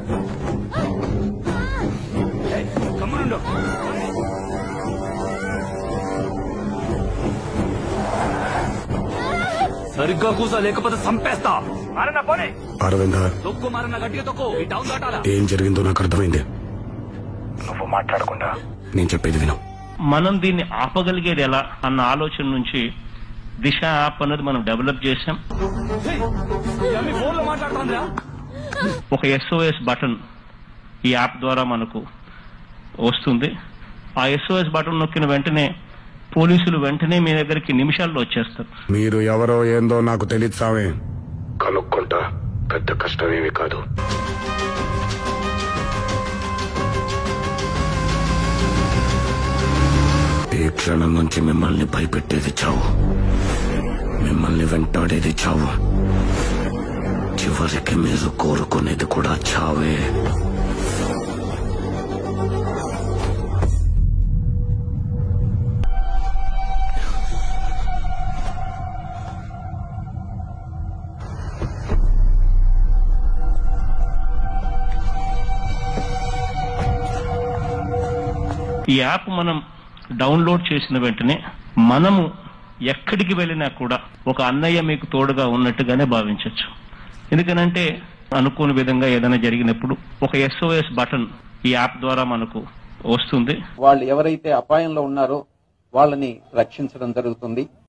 కమ్మనుండు సరిగ్గా కూసా లేకపోతే చంపేస్తా మారన్న పోనీ అరవింద తొక్కు మారన్న గట్టిగా తొక్కు ఈ టౌన్ దాటాలా ఏం జరిగిందో నాకు అర్థమైంది నువ్వు మాట్లాడకుండా నేను చెప్పేది విను మనం దీన్ని ఆపగలిగేది ఎలా అన్న ఆలోచన నుంచి దిశ యాప్ అనేది మనం డెవలప్ చేసాం ఫోన్ లో మాట్లాడుతుందా ఒక ఎస్ఓఎస్ బటన్ ఈ యాప్ ద్వారా మనకు వస్తుంది ఆ ఎస్ఓఎస్ బటన్ నొక్కిన వెంటనే పోలీసులు వెంటనే మీ దగ్గరికి నిమిషాల్లో వచ్చేస్తారు మీరు ఎవరో ఏందో నాకు తెలియదు సామే కనుక్కుంటా పెద్ద కష్టమేమి కాదు ఈ క్షణం నుంచి మిమ్మల్ని భయపెట్టేది చావు మిమ్మల్ని వెంటాడేది చావు చివరికి మీరు కోరుకునేది కూడా చావే ఈ యాప్ మనం డౌన్లోడ్ చేసిన వెంటనే మనము ఎక్కడికి వెళ్ళినా కూడా ఒక అన్నయ్య మీకు తోడుగా ఉన్నట్టుగానే భావించవచ్చు ఎందుకనంటే అనుకోని విధంగా ఏదైనా జరిగినప్పుడు ఒక ఎస్ఓఎస్ బటన్ ఈ యాప్ ద్వారా మనకు వస్తుంది వాళ్ళు ఎవరైతే అపాయంలో ఉన్నారో వాళ్ళని రక్షించడం జరుగుతుంది